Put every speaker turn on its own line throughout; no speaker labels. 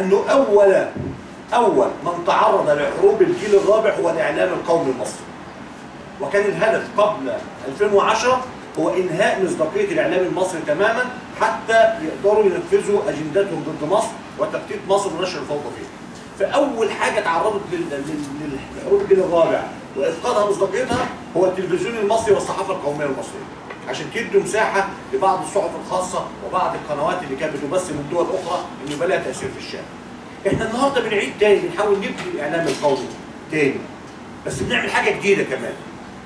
لانه اول اول من تعرض لحروب الجيل الرابع هو الاعلام القومي المصري وكان الهدف قبل 2010 هو انهاء مصداقيه الاعلام المصري تماما حتى يقدروا ينفذوا اجندتهم ضد مصر وتفتيت مصر ونشر الفوضى فيها. فاول حاجه تعرضت لل- لل- للحروب الجيل الرابع وافقادها مصداقيتها هو التلفزيون المصري والصحافه القوميه المصريه. عشان تدوا مساحه لبعض الصحف الخاصه وبعض القنوات اللي كانت بتبث من دول اخرى انه يبقى لها تاثير في الشارع. احنا النهارده بنعيد تاني بنحاول نبني الاعلام القومي تاني بس بنعمل حاجه جديده كمان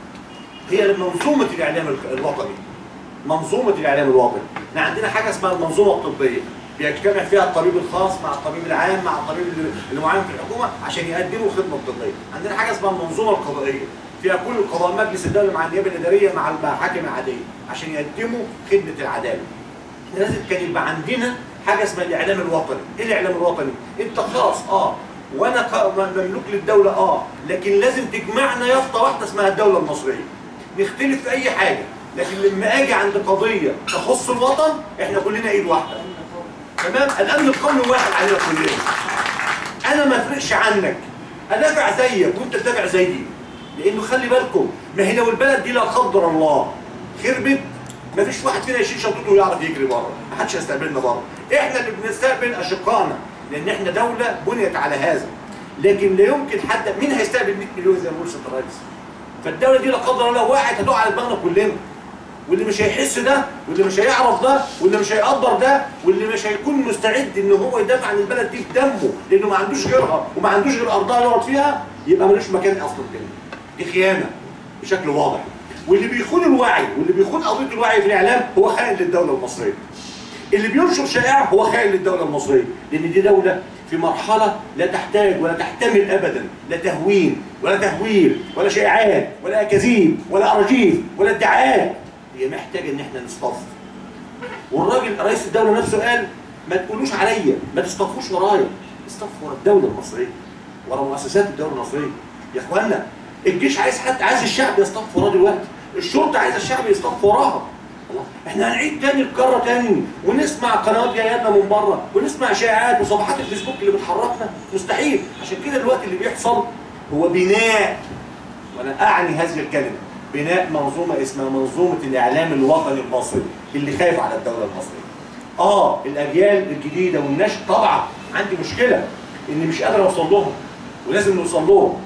هي منظومه الاعلام الك- الوطني منظومه الاعلام الوطني احنا عندنا حاجه اسمها المنظومه الطبيه بيجتمع فيها الطبيب الخاص مع الطبيب العام مع الطبيب اللي- اللي معين في الحكومه عشان يقدموا خدمه طبيه عندنا حاجه اسمها المنظومه القضائيه فيها كل القضاء مجلس الدوله مع النيابه الاداريه مع المحاكم العاديه عشان يقدموا خدمه العداله احنا لازم كان يبقى عندنا حاجه اسمها الاعلام الوطني، ايه الاعلام الوطني؟ انت خاص اه وانا ق- م- مملوك للدوله اه لكن لازم تجمعنا يافطه واحده اسمها الدوله المصريه. نختلف في اي حاجه لكن لما اجي عند قضيه تخص الوطن احنا كلنا ايد واحده. تمام؟ الامن القومي واحد علينا كلنا. انا ما افرقش عنك ادافع زيك وانت تدافع زيي لانه خلي بالكم ما هي لو البلد دي لا قدر الله خربت ما فيش واحد فينا يشيل شنطته ويعرف يجري بره ما حدش هيستقبلنا بره احنا اللي بنستقبل اشقائنا لان احنا دوله بنيت على هذا لكن لا يمكن حد مين هيستقبل 100 مليون زي ما بيقول سيد الرئيس فالدوله دي لا قدر الله وقعت هتقع على دماغنا كلنا واللي مش هيحس ده واللي مش هيعرف ده واللي مش هيقدر ده واللي مش هيكون مستعد ان هو يدافع عن البلد دي بدمه لانه ما عندوش غيرها وما عندوش غير ارضها يقعد فيها يبقى ملوش مكان اصلا تاني دي خيانه بشكل واضح واللي بيخون الوعي واللي بيخون قضيه الوعي في الاعلام هو خائن للدوله المصريه اللي بينشر شائعه هو خائن للدوله المصريه لان دي دوله في مرحله لا تحتاج ولا تحتمل ابدا لا تهوين ولا تهويل ولا شائعات ولا اكاذيب ولا اراجيف ولا ادعاءات هي محتاجه ان احنا نصطف والراجل رئيس الدوله نفسه قال ما تقولوش عليا ما تصطفوش ورايا اصطف ورا الدوله المصريه ورا مؤسسات الدوله المصريه يا اخوانا الجيش عايز حد عايز الشعب يصطف وراه دلوقتي الشرطه عايزه الشعب يصطف وراها الله. احنا هنعيد تاني الكره تاني ونسمع قنوات جاياتنا من بره ونسمع شائعات وصفحات الفيسبوك اللي بتحركنا مستحيل عشان كده الوقت اللي بيحصل هو بناء وانا اعني هذه الكلمه بناء منظومه اسمها منظومه الاعلام الوطني المصري اللي خايف على الدوله المصريه. اه الاجيال الجديده والنشء طبعا عندي مشكله اني مش قادر اوصل لهم ولازم نوصل لهم